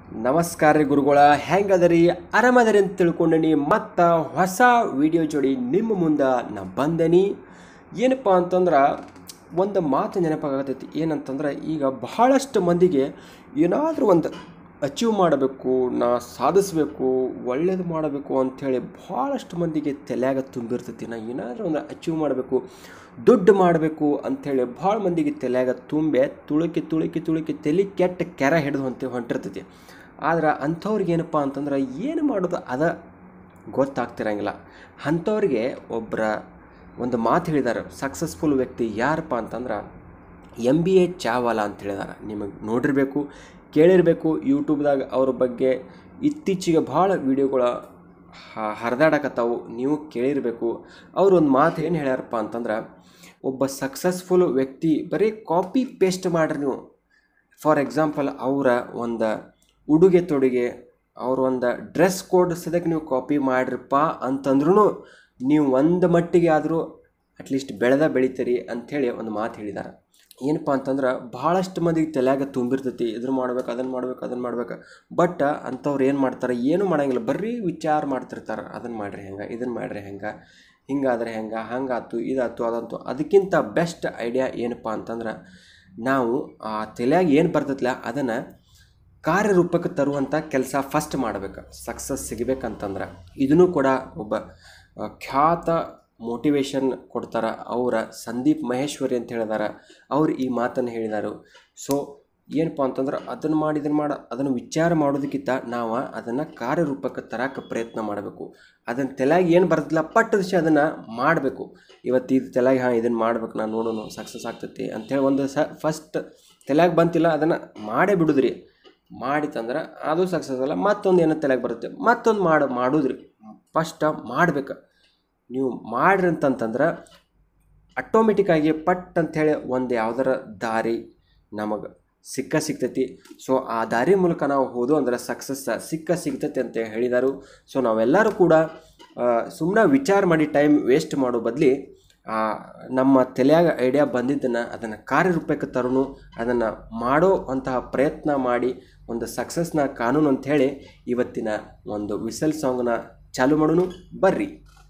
ನಮಸ್ಕಾರ ರೀ ಗುರುಗಳ ಹೆಂಗದರಿ ಆರಾಮದರಿ ಅಂತ ತಿಳ್ಕೊಂಡನಿ ಮತ್ತು ಹೊಸ ವಿಡಿಯೋ ಜೋಡಿ ನಿಮ್ಮ ಮುಂದೆ ನಾ ಬಂದೇನಿ ಏನಪ್ಪ ಅಂತಂದ್ರೆ ಒಂದು ಮಾತು ನೆನಪಾಗತೈತಿ ಏನಂತಂದ್ರೆ ಈಗ ಬಹಳಷ್ಟು ಮಂದಿಗೆ ಏನಾದರೂ ಒಂದು ಅಚೀವ್ ಮಾಡಬೇಕು ನಾ ಸಾಧಿಸಬೇಕು ಒಳ್ಳೇದು ಮಾಡಬೇಕು ಅಂಥೇಳಿ ಭಾಳಷ್ಟು ಮಂದಿಗೆ ತಲೆಯಾಗ ತುಂಬಿರ್ತೈತಿ ನಾ ಏನಾದರೂ ಒಂದು ಅಚೀವ್ ಮಾಡಬೇಕು ದುಡ್ಡು ಮಾಡಬೇಕು ಅಂಥೇಳಿ ಭಾಳ ಮಂದಿಗೆ ತಲೆಯಾಗ ತುಂಬೆ ತುಳುಕಿ ತುಳುಕಿ ತುಳುಕಿ ತಲೆ ಕೆಟ್ಟ ಕೆರ ಹಿಡಿದು ಹೊಂಟಿ ಹೊಂಟಿರ್ತೈತಿ ಆದ್ರೆ ಅಂಥವ್ರಿಗೆ ಏನಪ್ಪ ಅಂತಂದ್ರೆ ಏನು ಮಾಡೋದು ಅದ ಗೊತ್ತಾಗ್ತಿರಂಗಿಲ್ಲ ಅಂಥವ್ರಿಗೆ ಒಬ್ಬರ ಒಂದು ಮಾತು ಹೇಳಿದ್ದಾರೆ ಸಕ್ಸಸ್ಫುಲ್ ವ್ಯಕ್ತಿ ಯಾರಪ್ಪ ಅಂತಂದ್ರೆ ಎಮ್ ಬಿ ಎ ಚಾವಾಲ ಅಂತ ಹೇಳಿದಾರೆ ನಿಮಗೆ ನೋಡಿರಬೇಕು ಕೇಳಿರಬೇಕು ಯೂಟ್ಯೂಬ್ದಾಗ ಅವ್ರ ಬಗ್ಗೆ ಇತ್ತೀಚೆಗೆ ಭಾಳ ವೀಡಿಯೋಗಳ ಹರಿದಾಡಕತ್ತಾವು ನೀವು ಕೇಳಿರಬೇಕು ಅವ್ರು ಒಂದು ಮಾತು ಏನು ಹೇಳ್ಯಾರಪ್ಪ ಅಂತಂದ್ರೆ ಒಬ್ಬ ಸಕ್ಸಸ್ಫುಲ್ ವ್ಯಕ್ತಿ ಬರೀ ಕಾಪಿ ಪೇಸ್ಟ್ ಮಾಡ್ರಿ ನೀವು ಫಾರ್ ಎಕ್ಸಾಂಪಲ್ ಅವರ ಒಂದು ಉಡುಗೆ ತೊಡುಗೆ ಅವ್ರ ಒಂದು ಡ್ರೆಸ್ ಕೋಡ್ ಸದ್ಯಕ್ಕೆ ನೀವು ಕಾಪಿ ಮಾಡ್ರಪ್ಪ ಅಂತಂದ್ರೂ ನೀವು ಒಂದು ಮಟ್ಟಿಗೆ ಆದರೂ ಅಟ್ಲೀಸ್ಟ್ ಬೆಳೆದ ಬೆಳಿತೀರಿ ಅಂಥೇಳಿ ಒಂದು ಮಾತು ಹೇಳಿದ್ದಾರೆ ಏನಪ್ಪ ಅಂತಂದ್ರೆ ಭಾಳಷ್ಟು ಮಂದಿಗೆ ತಲೆಯಾಗ ತುಂಬಿರ್ತೈತಿ ಇದ್ರ ಮಾಡ್ಬೇಕು ಅದನ್ನು ಮಾಡ್ಬೇಕು ಅದನ್ನು ಮಾಡ್ಬೇಕು ಬಟ್ ಅಂಥವ್ರು ಏನು ಮಾಡ್ತಾರೆ ಏನೂ ಮಾಡಂಗಿಲ್ಲ ಬರೀ ವಿಚಾರ ಮಾಡ್ತಿರ್ತಾರೆ ಅದನ್ನು ಮಾಡ್ರಿ ಹೆಂಗೆ ಇದನ್ನು ಮಾಡ್ರಿ ಹೆಂಗೆ ಹಿಂಗಾದ್ರೆ ಹೆಂಗೆ ಹಂಗಾತು ಇದಾತು ಅದಂತು ಅದಕ್ಕಿಂತ ಬೆಸ್ಟ್ ಐಡಿಯಾ ಏನಪ್ಪ ಅಂತಂದ್ರೆ ನಾವು ಆ ತಲೆಯಾಗ ಏನು ಬರ್ತೈತಿಲ್ಲ ಅದನ್ನು ಕಾರ್ಯರೂಪಕ್ಕೆ ತರುವಂಥ ಕೆಲಸ ಫಸ್ಟ್ ಮಾಡಬೇಕು ಸಕ್ಸಸ್ ಸಿಗಬೇಕಂತಂದ್ರೆ ಇದನ್ನು ಕೂಡ ಒಬ್ಬ ಆ, ಖ್ಯಾತ ಮೋಟಿವೇಶನ್ ಕೊಡ್ತಾರ ಅವರ ಸಂದೀಪ್ ಮಹೇಶ್ವರಿ ಅಂತ ಹೇಳಿದಾರ ಅವ್ರು ಈ ಮಾತನ್ನು ಹೇಳಿದಾರು ಸೊ ಏನಪ್ಪ ಅಂತಂದ್ರೆ ಅದನ್ನು ಮಾಡಿ ಇದನ್ನು ಮಾಡ ಅದನ್ನು ವಿಚಾರ ಮಾಡೋದಕ್ಕಿಂತ ನಾವು ಅದನ್ನು ಕಾರ್ಯರೂಪಕ್ಕೆ ತರಕ್ಕೆ ಪ್ರಯತ್ನ ಮಾಡಬೇಕು ಅದನ್ನು ತಲೆಯಾಗ ಏನು ಬರ್ತಲ್ಲ ಪಟ್ಟ ದಿವಸ ಅದನ್ನು ಮಾಡಬೇಕು ಇವತ್ತು ಇದು ತಲೆಯಾಗ ಹಾಂ ಇದನ್ನು ಮಾಡ್ಬೇಕು ನಾನು ನೋಡೋಣ ಸಕ್ಸಸ್ ಆಗ್ತೈತಿ ಅಂಥೇಳಿ ಒಂದು ಸ ಫಸ್ಟ್ ತಲೆಯಾಗ ಬಂತಿಲ್ಲ ಅದನ್ನು ಮಾಡೇ ಬಿಡುದ್ರಿ ಮಾಡಿತಂದ್ರೆ ಅದು ಸಕ್ಸಸ್ ಅಲ್ಲ ಮತ್ತೊಂದು ಏನೋ ತಲೆಗೆ ಬರುತ್ತೆ ಮತ್ತೊಂದು ಮಾಡಿ ಮಾಡೋದ್ರಿ ಫಸ್ಟ್ ಮಾಡ್ಬೇಕು ನೀವು ಮಾಡ್ರಿ ಅಂತಂತಂದ್ರೆ ಆಟೋಮೆಟಿಕ್ಕಾಗಿ ಪಟ್ ಅಂಥೇಳಿ ಒಂದು ಯಾವ್ದಾರ ದಾರಿ ನಮಗೆ ಸಿಕ್ಕ ಸಿಗ್ತೈತಿ ಸೊ ಆ ದಾರಿ ಮೂಲಕ ನಾವು ಹೋದು ಅಂದ್ರೆ ಸಕ್ಸಸ್ ಸಿಕ್ಕ ಸಿಗ್ತೈತಿ ಅಂತ ಹೇಳಿದರು ಸೊ ನಾವೆಲ್ಲರೂ ಕೂಡ ಸುಮ್ಮನೆ ವಿಚಾರ ಮಾಡಿ ಟೈಮ್ ವೇಸ್ಟ್ ಮಾಡೋ ಬದಲಿ ನಮ್ಮ ತಲೆಯಾಗ ಐಡಿಯಾ ಬಂದಿದ್ದನ್ನು ಅದನ್ನು ಕಾರ್ಯರೂಪಕ್ಕೆ ತರೋನು ಅದನ್ನು ಮಾಡೋ ಅಂತಹ ಪ್ರಯತ್ನ ಮಾಡಿ ಒಂದು ಸಕ್ಸಸ್ನ ಕಾನೂನು ಅಂಥೇಳಿ ಇವತ್ತಿನ ಒಂದು ವಿಸಲ್ ಸಾಂಗ್ನ ಚಾಲು ಮಾಡೋನು ಬರ್ರಿ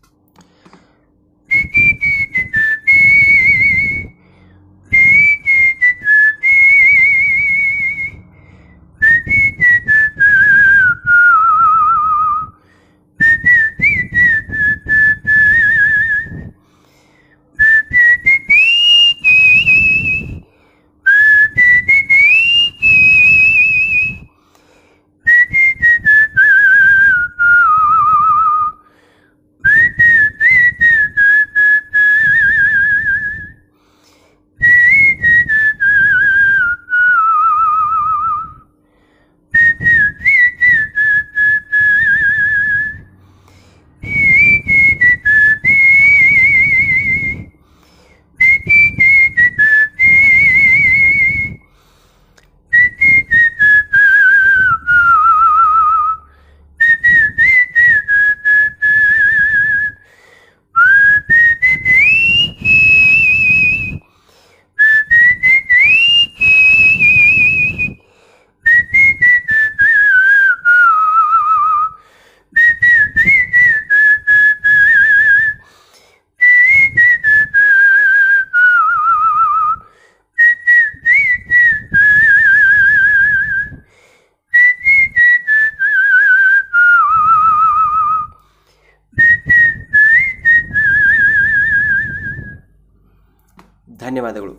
ಧನ್ಯವಾದಗಳು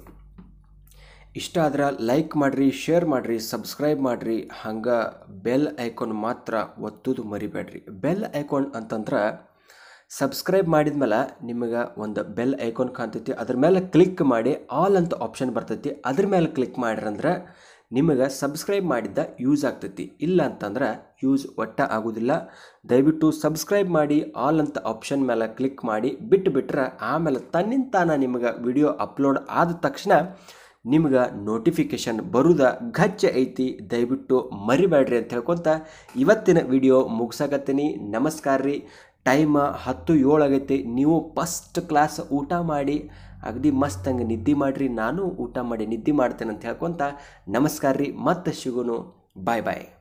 ಇಷ್ಟ ಆದ್ರೆ ಲೈಕ್ ಮಾಡಿರಿ ಶೇರ್ ಮಾಡಿರಿ ಸಬ್ಸ್ಕ್ರೈಬ್ ಮಾಡಿರಿ ಹಂಗೆ ಬೆಲ್ ಐಕಾನ್ ಮಾತ್ರ ಒತ್ತೋದು ಮರಿಬೇಡ್ರಿ ಬೆಲ್ ಐಕಾನ್ ಅಂತಂದ್ರೆ ಸಬ್ಸ್ಕ್ರೈಬ್ ಮಾಡಿದ್ಮೇಲೆ ನಿಮಗೆ ಒಂದು ಬೆಲ್ ಐಕಾನ್ ಕಾಣ್ತೈತಿ ಅದ್ರ ಮೇಲೆ ಕ್ಲಿಕ್ ಮಾಡಿ ಆಲ್ ಅಂತ ಆಪ್ಷನ್ ಬರ್ತೈತಿ ಅದ್ರ ಮೇಲೆ ಕ್ಲಿಕ್ ಮಾಡಿರಂದ್ರೆ ನಿಮಗೆ ಸಬ್ಸ್ಕ್ರೈಬ್ ಮಾಡಿದ್ದ ಯೂಸ್ ಆಗ್ತೈತಿ ಇಲ್ಲ ಅಂತಂದ್ರೆ ಯೂಸ್ ಒಟ್ಟ ಆಗೋದಿಲ್ಲ ದಯವಿಟ್ಟು ಸಬ್ಸ್ಕ್ರೈಬ್ ಮಾಡಿ ಆಲ್ ಅಂತ ಆಪ್ಷನ್ ಮೇಲೆ ಕ್ಲಿಕ್ ಮಾಡಿ ಬಿಟ್ಟು ಬಿಟ್ರೆ ಆಮೇಲೆ ತನ್ನಿಂತಾನ ನಿಮಗೆ ವಿಡಿಯೋ ಅಪ್ಲೋಡ್ ಆದ ತಕ್ಷಣ ನಿಮ್ಗೆ ನೋಟಿಫಿಕೇಷನ್ ಬರುದ ಗಚ್ಚ ಐತಿ ದಯವಿಟ್ಟು ಮರಿಬೇಡ್ರಿ ಅಂತ ಹೇಳ್ಕೊತ ಇವತ್ತಿನ ವಿಡಿಯೋ ಮುಗ್ಸಾಕತ್ತೀನಿ ನಮಸ್ಕಾರ ರೀ ಟೈಮ್ ಹತ್ತು ಏಳು ಆಗೈತಿ ನೀವು ಫಸ್ಟ್ ಕ್ಲಾಸ್ ಊಟ ಮಾಡಿ ಅಗದಿ ಮಸ್ತ್ ಹಂಗೆ ನಿದ್ದೆ ಮಾಡಿರಿ ನಾನು ಊಟ ಮಾಡಿ ನಿದ್ದೆ ಮಾಡ್ತೇನೆ ಅಂತ ಹೇಳ್ಕೊತ ನಮಸ್ಕಾರ ರೀ ಮತ್ತೆ ಸಿಗೋನು ಬಾಯ್ ಬಾಯ್